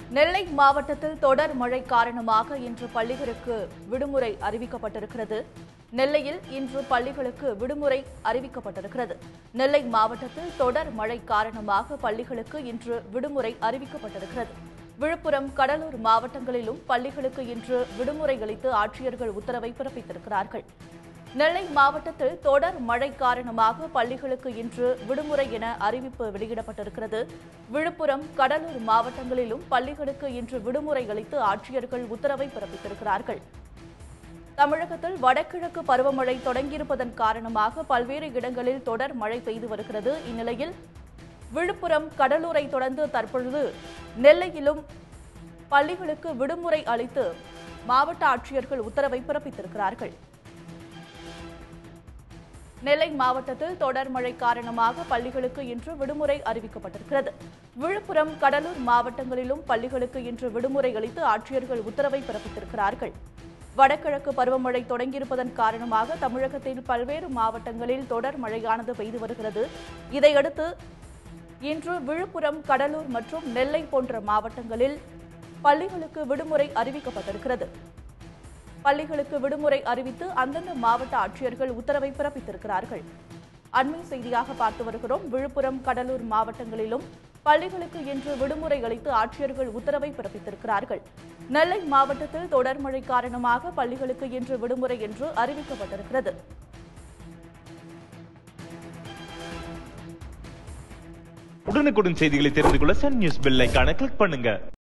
நெல்லை மாவட்டத்தில் தொடர் மழை காரணமாக இன்று பள்ளிகளுக்கு விடுமுறை அறிவிக்கப்பட்டிருக்கிறது நெல்லையில் இன்று பள்ளிகளுக்கு விடுமுறை அறிவிக்கப்பட்டிருக்கிறது நெல்லை மாவட்டத்தில் தொடர் மழை காரணமாக பள்ளிகளுக்கு இன்று விடுமுறை அறிவிக்கப்பட்டிருக்கிறது விழுப்புரம் கடலூர் மாவட்டங்களிலும் பள்ளிகளுக்கு இன்று விடுமுறை அளித்து ஆட்சியர்கள் உத்தரவை பிறப்பித்திருக்கிறார்கள் நெல்லை மாவட்டத்தில் தொடர் மழை காரணமாக பள்ளிகளுக்கு இன்று விடுமுறை என அறிவிப்பு வெளியிடப்பட்டிருக்கிறது விழுப்புரம் கடலூர் மாவட்டங்களிலும் பள்ளிகளுக்கு இன்று விடுமுறை அளித்து ஆட்சியர்கள் உத்தரவை பிறப்பித்திருக்கிறார்கள் தமிழகத்தில் வடகிழக்கு பருவமழை தொடங்கியிருப்பதன் காரணமாக பல்வேறு இடங்களில் தொடர் மழை பெய்து வருகிறது இந்நிலையில் விழுப்புரம் கடலூரை தொடர்ந்து தற்பொழுது நெல்லையிலும் பள்ளிகளுக்கு விடுமுறை அளித்து மாவட்ட ஆட்சியர்கள் உத்தரவை பிறப்பித்திருக்கிறார்கள் நெல்லை மாவட்டத்தில் தொடர் மழை காரணமாக பள்ளிகளுக்கு இன்று விடுமுறை அறிவிக்கப்பட்டிருக்கிறது விழுப்புரம் கடலூர் மாவட்டங்களிலும் பள்ளிகளுக்கு இன்று விடுமுறை அளித்து ஆட்சியர்கள் உத்தரவை பிறப்பித்திருக்கிறார்கள் வடகிழக்கு பருவமழை தொடங்கியிருப்பதன் காரணமாக தமிழகத்தில் பல்வேறு மாவட்டங்களில் தொடர் மழையானது பெய்து வருகிறது இதையடுத்து இன்று விழுப்புரம் கடலூர் மற்றும் நெல்லை போன்ற மாவட்டங்களில் பள்ளிகளுக்கு விடுமுறை அறிவிக்கப்பட்டிருக்கிறது பள்ளிகளுக்கு விடுமுறை அறிவித்து அந்தந்த மாவட்ட ஆட்சியர்கள் உத்தரவை பிறப்பித்திருக்கிறார்கள் அண்மை செய்தியாக பார்த்து வருகிறோம் விழுப்புரம் கடலூர் மாவட்டங்களிலும் பள்ளிகளுக்கு இன்று விடுமுறை அளித்து ஆட்சியர்கள் உத்தரவை பிறப்பித்திருக்கிறார்கள் நெல்லை மாவட்டத்தில் தொடர் மழை காரணமாக பள்ளிகளுக்கு இன்று விடுமுறை என்று அறிவிக்கப்பட்டிருக்கிறது உடனுக்குடன் செய்திகளை தெரிந்து கொள்ள சன் நியூஸ் பெல் ஐகானை கிளிக் பண்ணுங்க